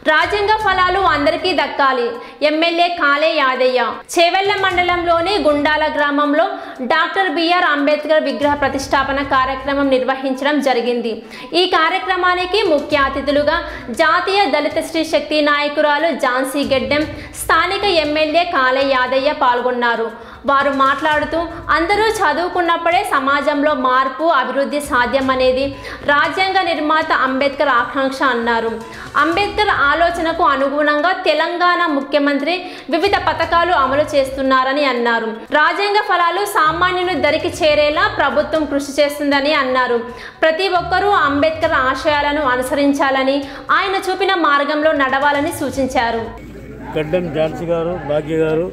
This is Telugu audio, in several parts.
రాజ్యాంగ ఫలాలు అందరికీ దక్కాలి ఎమ్మెల్యే కాలే యాదయ్య చేవెళ్ల మండలంలోని గుండాల గ్రామంలో డాక్టర్ బిఆర్ అంబేద్కర్ విగ్రహ ప్రతిష్టాపన కార్యక్రమం నిర్వహించడం జరిగింది ఈ కార్యక్రమానికి ముఖ్య అతిథులుగా జాతీయ దళిత శ్రీ శక్తి నాయకురాలు ఝాన్సీ గెడ్డెం స్థానిక ఎమ్మెల్యే కాలే యాదయ్య పాల్గొన్నారు వారు మాట్లాడుతూ అందరూ చదువుకున్నప్పుడే సమాజంలో మార్పు అభివృద్ధి సాధ్యమనేది రాజ్యాంగ నిర్మాత అంబేద్కర్ ఆకాంక్ష అన్నారు అంబేద్కర్ ఆలోచనకు అనుగుణంగా తెలంగాణ ముఖ్యమంత్రి వివిధ పథకాలు అమలు చేస్తున్నారని అన్నారు రాజ్యాంగ ఫలాలు సామాన్యుని దరికి చేరేలా ప్రభుత్వం కృషి చేస్తుందని అన్నారు ప్రతి ఒక్కరూ అంబేద్కర్ ఆశయాలను అనుసరించాలని ఆయన చూపిన మార్గంలో నడవాలని సూచించారు గడ్డం ఝాన్సీ గారు భాగ్య గారు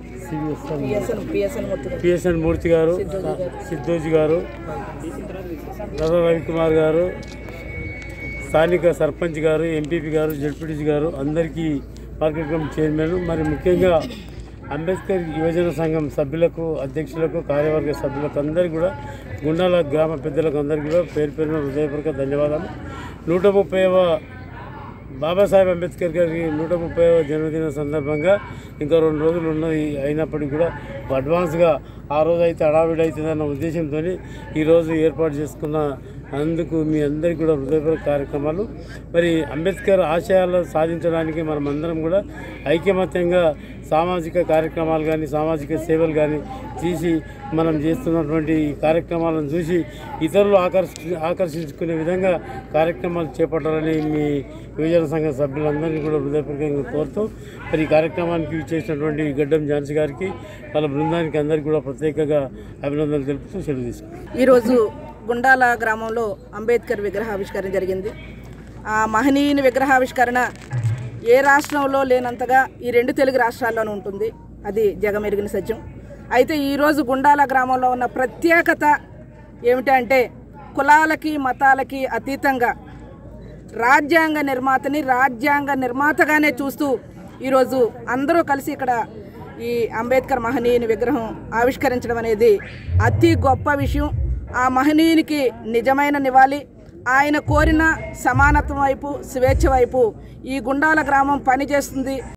పిఎస్ఎన్ మూర్తి గారు సిద్ధోజీ గారు రథ రవికుమార్ గారు స్థానిక సర్పంచ్ గారు ఎంపీపీ గారు జడ్పీటీసీ గారు అందరికీ మార్కెట్ కమిటీ చైర్మన్ మరి ముఖ్యంగా అంబేద్కర్ యువజన సంఘం సభ్యులకు అధ్యక్షులకు కార్యవర్గ సభ్యులకు అందరికీ కూడా గుండాల గ్రామ పెద్దలకు అందరికీ కూడా పేరు పేరున హృదయపూర్వక ధన్యవాదాలు నూట ముప్పైవ బాబాసాహెబ్ అంబేద్కర్ గారి నూట ముప్పై జన్మదిన సందర్భంగా ఇంకా రెండు రోజులు ఉన్నది అయినప్పటికీ కూడా అడ్వాన్స్గా ఆ రోజు అయితే హడావిడి అవుతుందన్న ఉద్దేశంతో ఈరోజు ఏర్పాటు చేసుకున్న అందుకు మీ అందరికీ కూడా హృదయపూర్వక కార్యక్రమాలు మరి అంబేద్కర్ ఆశయాలు సాధించడానికి మనం అందరం కూడా ఐకమత్యంగా సామాజిక కార్యక్రమాలు కానీ సామాజిక సేవలు కానీ తీసి మనం చేస్తున్నటువంటి ఈ కార్యక్రమాలను చూసి ఇతరులు ఆకర్షి ఆకర్షించుకునే విధంగా కార్యక్రమాలు చేపట్టాలని మీ యువజన సంఘ సభ్యులందరినీ కూడా హృదయపూర్వకంగా కోరుతూ మరి ఈ కార్యక్రమానికి ఇచ్చేసినటువంటి గడ్డం ఝాన్సీ గారికి వాళ్ళ బృందానికి అందరికీ కూడా ప్రత్యేకంగా అభినందనలు తెలుపుతూ సెలవు తీసుకుంటాం ఈరోజు గుండాల గ్రామంలో అంబేద్కర్ విగ్రహావిష్కరణ జరిగింది ఆ మహనీయుని విగ్రహావిష్కరణ ఏ రాష్ట్రంలో లేనంతగా ఈ రెండు తెలుగు రాష్ట్రాల్లోనూ ఉంటుంది అది జగమెరిగిన సత్యం అయితే ఈరోజు గుండాల గ్రామంలో ఉన్న ప్రత్యేకత ఏమిటంటే కులాలకి మతాలకి అతీతంగా రాజ్యాంగ నిర్మాతని రాజ్యాంగ నిర్మాతగానే చూస్తూ ఈరోజు అందరూ కలిసి ఇక్కడ ఈ అంబేద్కర్ మహనీయుని విగ్రహం ఆవిష్కరించడం అనేది అతి గొప్ప విషయం ఆ మహనీయునికి నిజమైన నివాళి ఆయన కోరిన సమానత్వం వైపు స్వేచ్ఛ వైపు ఈ గుండాల గ్రామం పనిచేస్తుంది